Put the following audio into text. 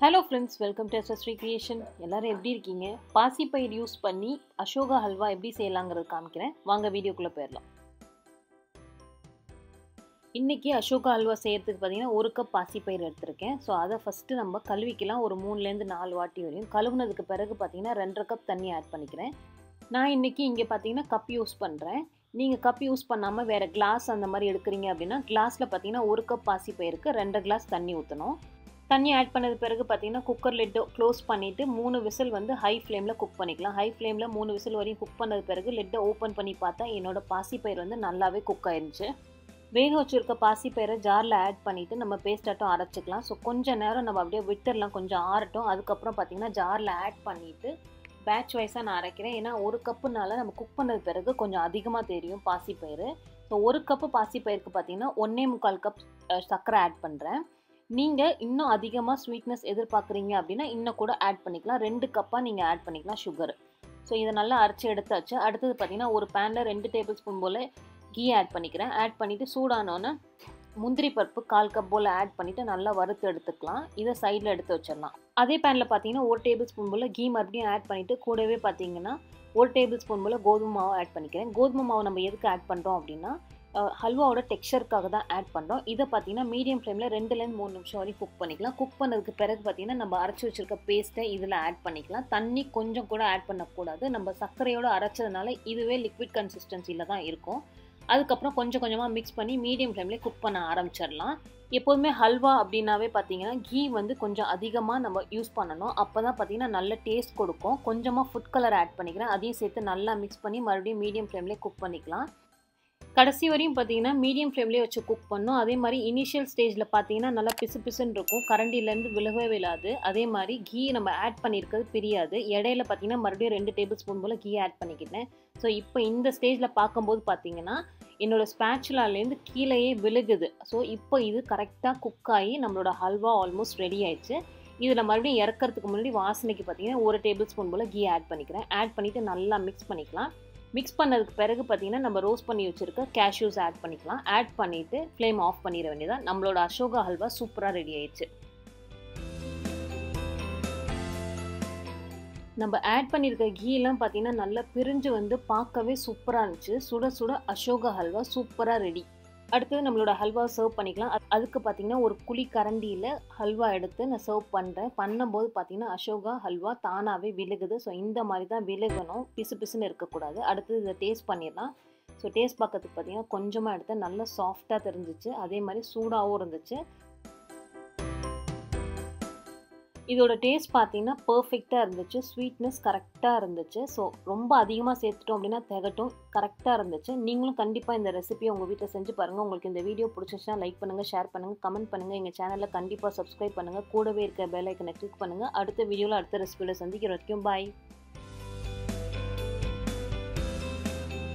hello friends welcome to எஸ்எஸ்ரீ creation எல்லாரும் எப்படி இருக்கீங்க பாசிப்பயிர் யூஸ் பண்ணி அசோகா ஹல்வா எப்படி செய்யலாங்கிறது காமிக்கிறேன் வாங்க வீடியோக்குள்ளே போயிடலாம் இன்றைக்கி அசோகா ஹல்வா செய்கிறதுக்கு பார்த்தீங்கன்னா ஒரு கப் பாசிப்பயிர் எடுத்திருக்கேன் ஸோ அதை ஃபஸ்ட்டு நம்ம கழுவிக்கலாம் ஒரு மூணுலேருந்து நாலு வாட்டி வரையும் கழுவுனதுக்கு பிறகு பார்த்தீங்கன்னா ரெண்டரை கப் தண்ணி ஆட் பண்ணிக்கிறேன் நான் இன்றைக்கி இங்கே பார்த்தீங்கன்னா கப் யூஸ் பண்ணுறேன் நீங்கள் கப் யூஸ் பண்ணாமல் வேறு கிளாஸ் அந்த மாதிரி எடுக்கிறீங்க அப்படின்னா கிளாஸில் பார்த்தீங்கன்னா ஒரு கப் பாசிப்பயிருக்கு ரெண்டு கிளாஸ் தண்ணி ஊற்றணும் தண்ணி ஆட் பண்ணது பிறகு பார்த்தீங்கன்னா குக்கர் லிட்டு க்ளோஸ் பண்ணிவிட்டு மூணு விசில் வந்து ஹை ஃப்ளேமில் குக் பண்ணிக்கலாம் ஹை ஃப்ளேமில் மூணு விசில் வரையும் குக் பண்ணது பிறகு லிட்டை ஓப்பன் பண்ணி பார்த்தா என்னோடய பாசிப்பயிர் வந்து நல்லாவே குக் ஆயிருந்துச்சு வேக வச்சுருக்க பாசிப்பயிரை ஜாரில் ஆட் பண்ணிவிட்டு நம்ம பேஸ்டாட்டம் அரைச்சிக்கலாம் ஸோ கொஞ்சம் நேரம் நம்ம அப்படியே விட்டுடலாம் கொஞ்சம் ஆறட்டும் அதுக்கப்புறம் பார்த்தீங்கன்னா ஜாரில் ஆட் பண்ணிவிட்டு பேட்ச் வைஸாக நான் அரைக்கிறேன் ஏன்னா ஒரு கப்புனால நம்ம குக் பண்ணது பிறகு கொஞ்சம் அதிகமாக தெரியும் பாசிப்பயிறு ஸோ ஒரு கப்பு பாசிப்பயிருக்கு பார்த்தீங்கன்னா ஒன்றே முக்கால் கப் சர்க்கரை ஆட் பண்ணுறேன் நீங்கள் இன்னும் அதிகமாக ஸ்வீட்னஸ் எதிர்பார்க்குறீங்க அப்படின்னா இன்னும் கூட ஆட் பண்ணிக்கலாம் ரெண்டு கப்பாக நீங்கள் ஆட் பண்ணிக்கலாம் சுகர் ஸோ இதை நல்லா அரைச்சி எடுத்தாச்சு அடுத்தது பார்த்திங்கன்னா ஒரு பேனில் ரெண்டு டேபிள் ஸ்பூன் போல் கீ ஆட் பண்ணிக்கிறேன் ஆட் பண்ணிவிட்டு சூடானோன்னே முந்திரி பருப்பு கால் கப் போல் ஆட் பண்ணிவிட்டு நல்லா வறுத்து எடுத்துக்கலாம் இதை சைடில் எடுத்து வச்சிடலாம் அதே பேனில் பார்த்தீங்கன்னா ஒரு டேபிள் ஸ்பூன் போல் கீ மறுபடியும் ஆட் பண்ணிவிட்டு கூடவே பார்த்தீங்கன்னா ஒரு டேபிள் ஸ்பூன் போல் கோதுமை மாவு ஆட் பண்ணிக்கிறேன் கோதுமை மாவு நம்ம எதுக்கு ஆட் பண்ணுறோம் அப்படின்னா ஹல்வாவோட டெக்ஸ்சருக்காக தான் ஆட் பண்ணுறோம் இதை பார்த்தீங்கன்னா மீடியம் ஃப்ளேமில் ரெண்டுலேருந்து மூணு நிமிஷம் வரைக்கும் குக் பண்ணிக்கலாம் குக் பண்ணதுக்கு பிறகு பார்த்தீங்கன்னா நம்ம அரைச்சி வச்சுருக்க பேஸ்ட்டை இதில் ஆட் பண்ணிக்கலாம் தண்ணி கொஞ்சம் கூட ஆட் பண்ணக்கூடாது நம்ம சர்க்கரையோடு அரைச்சதுனால இதுவே லிக்விட் கன்சிஸ்டன்சியில் தான் இருக்கும் அதுக்கப்புறம் கொஞ்சம் கொஞ்சமாக மிக்ஸ் பண்ணி மீடியம் ஃப்ளேம்லேயே குக் பண்ண ஆரம்பிச்சிடலாம் எப்போதுமே ஹல்வா அப்படின்னாவே பார்த்தீங்கன்னா கீ வந்து கொஞ்சம் அதிகமாக நம்ம யூஸ் பண்ணணும் அப்போ தான் பார்த்தீங்கன்னா நல்ல டேஸ்ட் கொடுக்கும் கொஞ்சமாக ஃபுட் கலர் ஆட் பண்ணிக்கிறேன் அதையும் சேர்த்து நல்லா மிக்ஸ் பண்ணி மறுபடியும் மீடியம் ஃப்ளேம்லேயே குக் பண்ணிக்கலாம் கடைசி வரையும் பார்த்தீங்கன்னா மீடியம் ஃப்ளேம்லேயே வச்சு குக் பண்ணும் அதே மாதிரி இனிஷியல் ஸ்டேஜில் பார்த்தீங்கன்னா நல்லா பிசு பிசுன்னு இருக்கும் கரண்டிலேருந்து விலகவே விழாது அதே மாதிரி கீ நம்ம ஆட் பண்ணியிருக்கிறது பிரியாது இடையில பார்த்தீங்கன்னா மறுபடியும் ரெண்டு டேபிள் ஸ்பூன் போல் கீ ஆட் பண்ணிக்கிட்டேன் ஸோ இப்போ இந்த ஸ்டேஜில் பார்க்கும்போது பார்த்தீங்கன்னா என்னோடய ஸ்பேச்சுலாலேருந்து கீழேயே விழுகுது ஸோ இப்போ இது கரெக்டாக குக் ஆகி நம்மளோட ஹல்வா ஆல்மோஸ்ட் ரெடி ஆயிடுச்சு இதில் மறுபடியும் இறக்கிறதுக்கு முன்னாடி வாசனைக்கு பார்த்தீங்கன்னா ஒரு டேபிள் ஸ்பூன் போல் கீ ஆட் பண்ணிக்கிறேன் ஆட் பண்ணிவிட்டு நல்லா மிக்ஸ் பண்ணிக்கலாம் மிக்ஸ் பண்ணதுக்கு பிறகு பார்த்தீங்கன்னா நம்ம ரோஸ்ட் பண்ணி வச்சுருக்க கேஷ்யூஸ் ஆட் பண்ணிக்கலாம் ஆட் பண்ணிவிட்டு ஃப்ளேம் ஆஃப் பண்ணிட வேண்டியதான் நம்மளோட அசோகா ஹல்வா சூப்பராக ரெடி ஆயிடுச்சு நம்ம ஆட் பண்ணியிருக்க கீலாம் பார்த்தீங்கன்னா நல்லா பிரிஞ்சு வந்து பார்க்கவே சூப்பராக இருந்துச்சு சுட சுட அசோகா ஹல்வா சூப்பராக ரெடி அடுத்தது நம்மளோட ஹல்வா சர்வ் பண்ணிக்கலாம் அதுக்கு பார்த்தீங்கன்னா ஒரு குழி கரண்டியில் ஹல்வா எடுத்து நான் சர்வ் பண்ணுறேன் பண்ணும்போது பார்த்தீங்கன்னா அசோகா ஹல்வா தானாகவே விழுகுது ஸோ இந்த மாதிரி தான் விழுகணும் பிசு பிசுன்னு இருக்கக்கூடாது அடுத்தது இதை டேஸ்ட் பண்ணிடலாம் ஸோ டேஸ்ட் பார்க்கறதுக்கு பார்த்தீங்கன்னா கொஞ்சமாக எடுத்து நல்லா சாஃப்டாக தெரிஞ்சிச்சு அதே மாதிரி சூடாகவும் இருந்துச்சு இதோட டேஸ்ட் பார்த்தீங்கன்னா பர்ஃபெக்டாக இருந்துச்சு ஸ்வீட்னஸ் கரெக்டாக இருந்துச்சு ஸோ ரொம்ப அதிகமாக சேர்த்துட்டோம் அப்படின்னா திகட்டும் கரெக்டாக இருந்துச்சு நீங்களும் கண்டிப்பாக இந்த ரெசிபியை உங்கள் வீட்டில் செஞ்சு பாருங்கள் உங்களுக்கு இந்த வீடியோ பிடிச்சிச்சுன்னா லைக் பண்ணுங்கள் ஷேர் பண்ணுங்கள் கமெண்ட் பண்ணுங்கள் எங்கள் சேனலில் கண்டிப்பாக சப்ஸ்கிரைப் பண்ணுங்கள் கூடவே இருக்க பெல் ஐக்கனை கிளிக் பண்ணுங்கள் அடுத்த வீடியோவில் அடுத்த ரெசிபியில் சந்திக்கிற வரைக்கும் பாய்